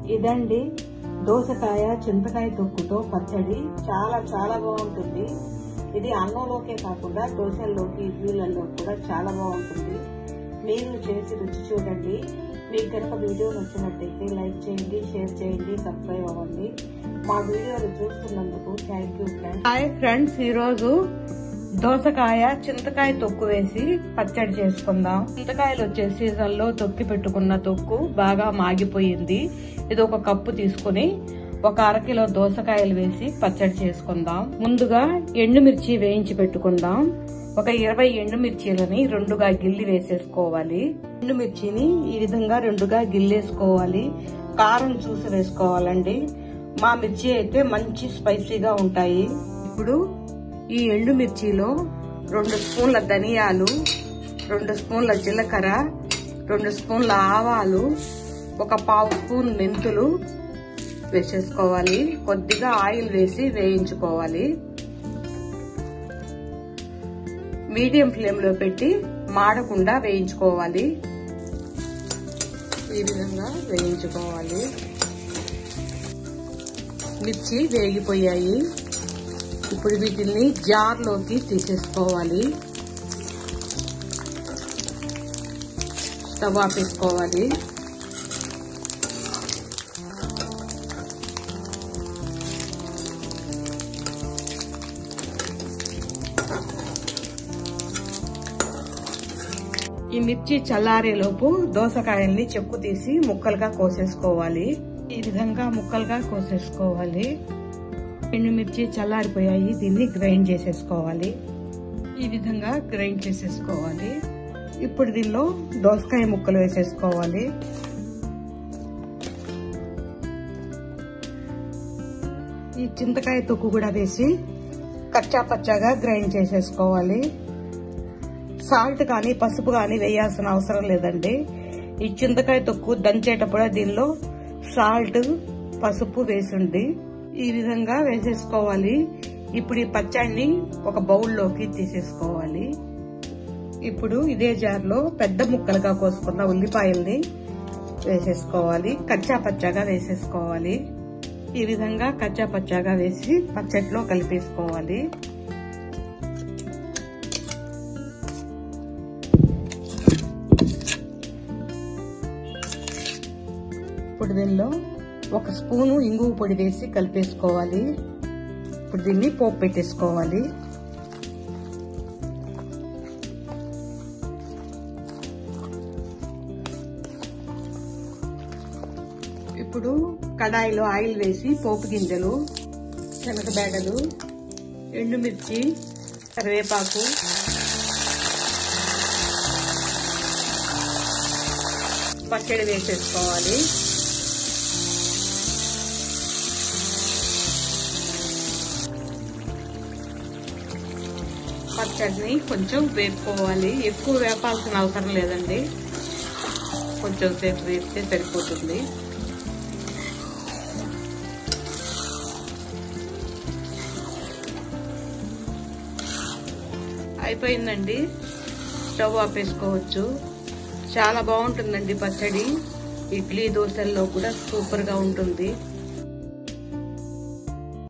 ఇదండి దోసకాయ చింతకాయ తొక్కుతో పచ్చడి చాలా చాలా బాగుంటుంది ఇది అన్నంలోకే కాకుండా దోశల్లోకి ఇడ్లీలలో కూడా చాలా బాగుంటుంది మీరు చేసి రుచి చూడండి మీకు కనుక వీడియో నచ్చినట్టయితే లైక్ చేయండి షేర్ చేయండి సబ్స్క్రైబ్ అవ్వండి మా వీడియోలు చూస్తున్నందుకు thank you friends hi friends ఈరోజు దోసకాయ చింతకాయ తొక్కు వేసి పచ్చడి చేసుకుందాం చింతకాయలు వచ్చే సీజన్ లో తొక్కి పెట్టుకున్న తొక్కు బాగా మాగిపోయింది ఇది ఒక కప్పు తీసుకుని ఒక అరకిలో దోసకాయలు వేసి పచ్చడి చేసుకుందాం ముందుగా ఎండుమిర్చి వేయించి పెట్టుకుందాం ఒక ఇరవై ఎండుమిర్చీలని రెండుగా గిల్లి వేసేసుకోవాలి ఎండుమిర్చిని ఈ విధంగా రెండుగా గిల్లేసుకోవాలి కారం చూసి వేసుకోవాలండి మా మిర్చి అయితే మంచి స్పైసీగా ఉంటాయి ఇప్పుడు ఈ ఎండుమిర్చిలో రెండు స్పూన్ల ధనియాలు రెండు స్పూన్ల జీలకర్ర రెండు స్పూన్ల ఆవాలు ఒక పావు స్పూన్ మెంతులు వేసేసుకోవాలి కొద్దిగా ఆయిల్ వేసి వేయించుకోవాలి మీడియం ఫ్లేమ్ లో పెట్టి మాడకుండా వేయించుకోవాలి ఈ విధంగా వేయించుకోవాలి మిర్చి వేగిపోయాయి ఇప్పుడు వీటిని జార్లోకి తీసేసుకోవాలి స్టవ్ ఆపేసుకోవాలి ఈ మిర్చి చల్లారేలోపు దోసకాయల్ని చెక్కు తీసి ముక్కలుగా కోసేసుకోవాలి ఈ విధంగా ముక్కలుగా కోసేసుకోవాలి ఎండుమిర్చి చల్లారిపోయాయి దీన్ని గ్రైండ్ చేసేసుకోవాలి ఈ విధంగా గ్రైండ్ చేసేసుకోవాలి ఇప్పుడు దీనిలో దోసకాయ ముక్కలు వేసేసుకోవాలి ఈ చింతకాయ తొక్కు కూడా వేసి కచ్చా పచ్చాగా గ్రైండ్ చేసేసుకోవాలి సాల్ట్ కానీ పసుపు కానీ వేయాల్సిన అవసరం లేదండి ఈ చింతకాయ తొక్కు దంచేటప్పుడు దీనిలో సాల్ట్ పసుపు వేసింది ఈ విధంగా వేసేసుకోవాలి ఇప్పుడు ఈ పచ్చడిని ఒక బౌల్లోకి తీసేసుకోవాలి ఇప్పుడు ఇదే జార్లో పెద్ద ముక్కలుగా కోసుకున్న ఉల్లిపాయల్ని వేసేసుకోవాలి కచ్చా పచ్చాగా వేసేసుకోవాలి ఈ విధంగా కచ్చా పచ్చాగా వేసి పచ్చడిలో కలిపేసుకోవాలి ఇప్పుడు దీనిలో ఒక స్పూను ఇంగువ పొడి వేసి కలిపేసుకోవాలి ఇప్పుడు దీన్ని పోపు పెట్టేసుకోవాలి ఇప్పుడు కడాయిలో ఆయిల్ వేసి పోపు గింజలు శనగబేడలు ఎండుమిర్చి కరివేపాకు పచ్చడి వేసేసుకోవాలి పచ్చడిని కొంచెం వేపుకోవాలి ఎక్కువ వేపాల్సిన అవసరం లేదండి కొంచెం సేపు వేస్తే సరిపోతుంది అయిపోయిందండి స్టవ్ ఆపేసుకోవచ్చు చాలా బాగుంటుందండి పచ్చడి ఇడ్లీ దోశల్లో కూడా సూపర్గా ఉంటుంది